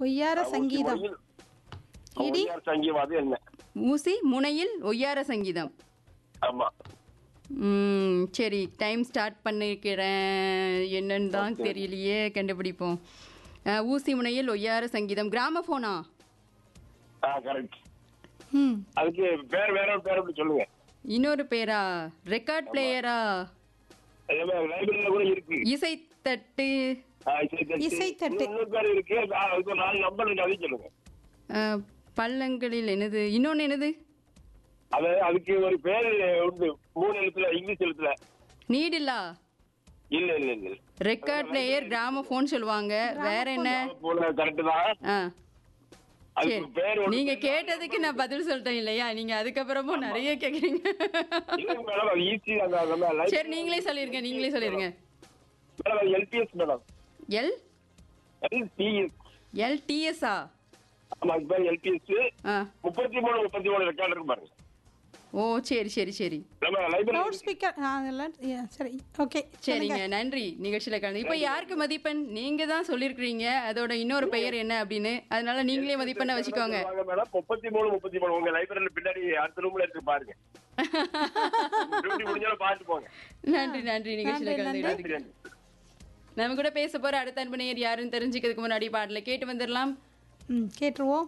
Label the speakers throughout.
Speaker 1: ஒய்யார சங்கீதம்
Speaker 2: முனையில்
Speaker 1: இடி?
Speaker 2: ஒய்யார் சங்கீதம் அது என்ன
Speaker 3: ஊசி முனையில் ஒய்யார சங்கீதம்
Speaker 2: ஆமா
Speaker 3: ம், சரி டைம் ஸ்டார்ட் பண்ணிக்கிறேன் என்னன்னு தான் தெரியலையே கண்டுபிடிப்போம் அஹ், ஊசி முனையில் ஒய்யார சங்கீதம் கிராமஃபோனா
Speaker 2: ஆ கரெக்ட்
Speaker 1: ம்
Speaker 2: அதுக்கு பேர் வேற ஒரு பேர் அப்படி சொல்லுங்க
Speaker 3: இன்னொரு பேரா ரெக்கார்ட் பிளேயரா
Speaker 2: லைப்ரரியில கூட இருக்கு
Speaker 3: இசைத்தட்டு
Speaker 2: ஆ, இசைத்தட்டு.
Speaker 1: இசைத்தட்டு.
Speaker 2: இன்னொரு பேர் இருக்கு ஆ, அதுக்கு ஒரு நாலு நம்பர் இருக்கு அதையும் சொல்லுங்க
Speaker 3: அஹ், பள்ளங்களில் என்னது இன்னொன்று என்னது
Speaker 2: அது அதுக்கு ஒரு பேர் உண்டு மூணு எழுத்துல இங்கிலீஷ் எழுத்துல
Speaker 3: நீடில்லா
Speaker 2: இல்ல இல்ல இல்ல
Speaker 3: ரெக்கார்ட் பிளேயர் கிராமஃபோன் சொல்லுவாங்க வேற என்ன
Speaker 2: கரெக்ட் தான்
Speaker 3: ஆ
Speaker 2: அதுக்கு
Speaker 3: சரி
Speaker 2: பேர் ஒண்ணு-
Speaker 3: நீங்க கேட்டதுக்கு நான் பதில் சொல்லிட்டேன் இல்லையா நீங்க அதுக்கப்புறமும் நிறைய கேக்குறீங்க
Speaker 2: இல்லைங்க மேடம் அது ஈஸி அந்த நம்ம லைஃப்
Speaker 3: சரி நீங்களே சொல்லிருங்க நீங்களே சொல்லிருங்க
Speaker 2: மேடம் அது எல்பிஎஸ் மேடம்
Speaker 3: எல்
Speaker 2: எல்பிஎஸ்
Speaker 3: எல்டிஎஸ்ஆ
Speaker 2: ஆமா அது பேர் எல்பிஎஸ்
Speaker 3: ஆ
Speaker 2: முப்பத்தி மூணு முப்பத்தி மூணு ரெக்கார்ட் இருக்கு பாருங்க
Speaker 3: ஓ சரி சரி சரி
Speaker 2: நம்ம லைப்ரரி
Speaker 1: லவுட் ஸ்பீக்கர் அதெல்லாம் yeah, சரி ஓகே
Speaker 3: சரிங்க நன்றி நிகழ்ச்சியில கலந்து இப்போ யாருக்கு மதிப்பெண் நீங்க தான் சொல்லியிருக்கிறீங்க அதோட இன்னொரு பெயர் என்ன அப்படின்னு அதனால நீங்களே மதிப்பெண்ணை வச்சுக்கோங்க
Speaker 2: மேடம் முப்பத்தி மூணு முப்பத்தி மூணு உங்க லைப்ரரியில பின்னாடி அடுத்த ரூம்ல இருக்கு பாருங்க டியூட்டி முடிஞ்சாலும் பார்த்து போங்க
Speaker 3: நன்றி நன்றி நிகழ்ச்சியில கலந்துக்கிறதுக்கு
Speaker 2: நன்றி.
Speaker 3: நம்ம கூட பேச போற அடுத்த அன்பனையர் யாருன்னு தெரிஞ்சுக்கிறதுக்கு முன்னாடி பாடல கேட்டு வந்துடலாம்
Speaker 1: ம் கேட்டுருவோம்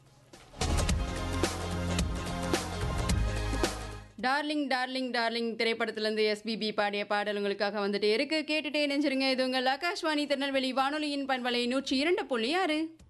Speaker 3: டார்லிங் டார்லிங் டார்லிங் திரைப்படத்திலிருந்து எஸ்பிபி பாடிய பாடல் உங்களுக்காக வந்துட்டு இருக்கு கேட்டுட்டே நினைச்சிருங்க இது உங்கள் ஆகாஷ்வாணி திருநெல்வேலி வானொலியின் பண்பலை நூற்றி இரண்டு புள்ளி ஆறு